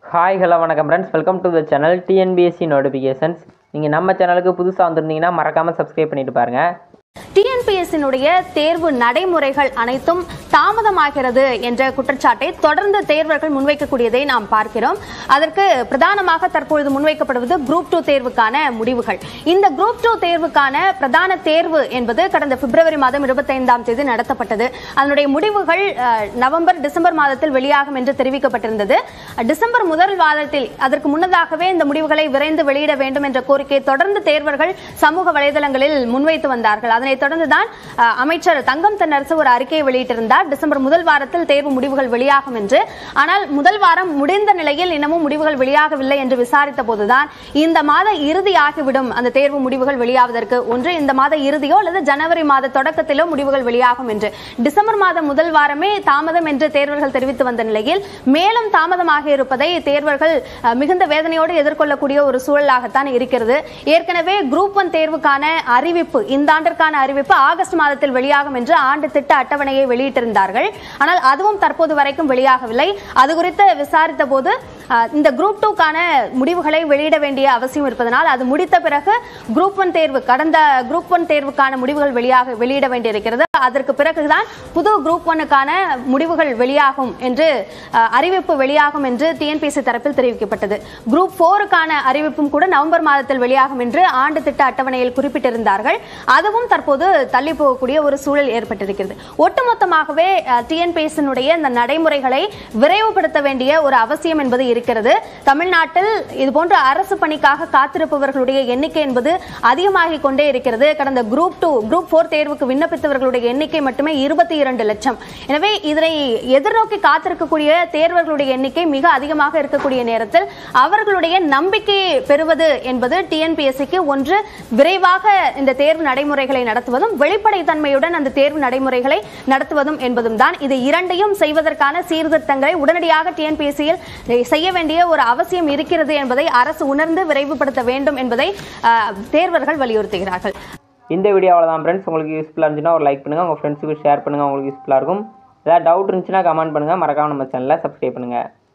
hi hello வணக்கம் friends welcome to the channel TNPSC notifications நீங்கள் நம்ம சேனலுக்கு புதுசாக வந்திருந்தீங்கன்னா மறக்காமல் சப்ஸ்கிரைப் பண்ணிட்டு பாருங்கள் டிஎன்பிஎஸ்சினுடைய தேர்வு நடைமுறைகள் அனைத்தும் தாமதமாகிறது என்ற குற்றச்சாட்டை தொடர்ந்து தேர்வர்கள் முன்வைக்கக்கூடியதை நாம் பார்க்கிறோம் அதற்கு பிரதானமாக தற்பொழுது முன்வைக்கப்படுவது குரூப் டூ தேர்வுக்கான முடிவுகள் இந்த குரூப் டூ தேர்வுக்கான பிரதான தேர்வு என்பது கடந்த பிப்ரவரி மாதம் இருபத்தைந்தாம் தேதி நடத்தப்பட்டது அதனுடைய முடிவுகள் அஹ், நவம்பர் டிசம்பர் மாதத்தில் வெளியாகும் என்று தெரிவிக்கப்பட்டிருந்தது டிசம்பர் முதல் வாரத்தில் அதற்கு முன்னதாகவே இந்த முடிவுகளை விரைந்து வெளியிட வேண்டும் என்ற கோரிக்கை தொடர்ந்து தேர்வர்கள் சமூக வலைதளங்களில் முன்வைத்து வந்தார்கள் அதனைத் தொடர்ந்துதான் அஹ், அமைச்சர் தங்கம் தென்னரசு ஒரு அறிக்கையை வெளியிட்டிருந்தார் டிசம்பர் முதல் வாரத்தில் தேர்வு முடிவுகள் வெளியாகும் என்று ஆனால் முதல் வாரம் முடிந்த நிலையில் இன்னமும் முடிவுகள் வெளியாகவில்லை என்று விசாரித்த போதுதான் இந்த மாத இறுதி ஆகிவிடும் அந்த தேர்வு முடிவுகள் வெளியாவதற்கு ஒன்று இந்த மாத இறுதியோ அல்லது ஜனவரி மாத தொடக்கத்திலோ முடிவுகள் வெளியாகும் என்று டிசம்பர் மாதம் முதல் வாரமே தாமதம் என்று தேர்வர்கள் தெரிவித்து வந்த நிலையில் மேலும் தாமதமாக இருப்பதை தேர்வர்கள் அஹ், மிகுந்த வேதனையோடு எதிர்கொள்ளக்கூடிய ஒரு சூழலாகத்தான் இருக்கிறது ஏற்கனவே குரூப் ஒன் தேர்வுக்கான அறிவிப்பு இந்த ஆண்டிற்கான அறிவிப்பு ஆகஸ்ட் மாதத்தில் வெளியாகும் என்று ஆண்டு திட்ட அட்டவணையை வெளியிட்டிருந்தார்கள் ஆனால் அதுவும் தற்போது வரைக்கும் வெளியாகவில்லை அது குறித்து விசாரித்த போது அஹ், இந்த குரூப் டூக்கான முடிவுகளை வெளியிட வேண்டிய அவசியம் இருப்பதனால் அது முடித்த பிறகு குரூப் ஒன் தேர்வு கடந்த குரூப் ஒன் தேர்வுக்கான முடிவுகள் வெளியாக வெளியிட வேண்டியிருக்கிறது அதற்கு பிறகுதான் புது குரூப் ஒன்னுக்கான முடிவுகள் வெளியாகும் என்று அஹ், அறிவிப்பு வெளியாகும் என்று டிஎன்பிசி தரப்பில் தெரிவிக்கப்பட்டது குரூப் போருக்கான அறிவிப்பும் கூட நவம்பர் மாதத்தில் வெளியாகும் என்று ஆண்டு திட்ட அட்டவணையில் குறிப்பிட்டிருந்தார்கள் அதுவும் தற்போது தள்ளி போகக்கூடிய ஒரு சூழல் ஏற்பட்டிருக்கிறது ஒட்டுமொத்தமாகவே டிஎன்பிஎஸ்னுடைய இந்த நடைமுறைகளை விரைவுபடுத்த வேண்டிய ஒரு அவசியம் என்பது இருக்கிறது தமிழ்நாட்டில் இதுபோன்ற அரசு பணிக்காக காத்திருப்பவர்களுடைய எண்ணிக்கை என்பது அதிகமாகிக் கொண்டே இருக்கிறது கடந்த குரூப் டூ குரூப் போர் தேர்வுக்கு விண்ணப்பித்தவர்களுடைய எண்ணிக்கை மட்டுமே இருபத்தி இரண்டு லட்சம் எனவே இதனை எதிர்நோக்கி காத்திருக்கக்கூடிய தேர்வர்களுடைய எண்ணிக்கை மிக அதிகமாக இருக்கக்கூடிய நேரத்தில் அவர்களுடைய நம்பிக்கையை பெறுவது என்பது டிஎன்பிஎஸ்சிக்கு ஒன்று விரைவாக இந்த தேர்வு நடைமுறைகளை நடத்துவதும் வெளிப்படைத்தன்மையுடன் அந்த தேர்வு நடைமுறைகளை நடத்துவதும் என்பதும் தான் இது இரண்டையும் செய்வதற்கான சீர்திருத்தங்களை உடனடியாக டிஎன்பிஎஸ்சியில் செய்ய வேண்டிய ஒரு அவசியம் இருக்கிறது என்பதை அரசு உணர்ந்து விரைவுபடுத்த வேண்டும் என்பதை அஹ், தேர்வர்கள் வலியுறுத்துகிறார்கள் இந்த வீடியோ அவ்வளோதான் ஃப்ரெண்ட்ஸ் உங்களுக்கு யூஸ்ஃபுல்லாக இருந்துச்சுன்னா ஒரு லைக் பண்ணுங்கள் உங்கள் ஃப்ரெண்ட்ஸுக்கு ஷேர் பண்ணுங்கள் உங்களுக்கு யூஸ்ஃபுல்லாக இருக்கும் ஏதாவது டவுட் இருந்துச்சுன்னா கமெண்ட் பண்ணுங்கள் மறக்காமல் நம்ம சேனலை சப்ஸ்கிரைப் பண்ணுங்கள்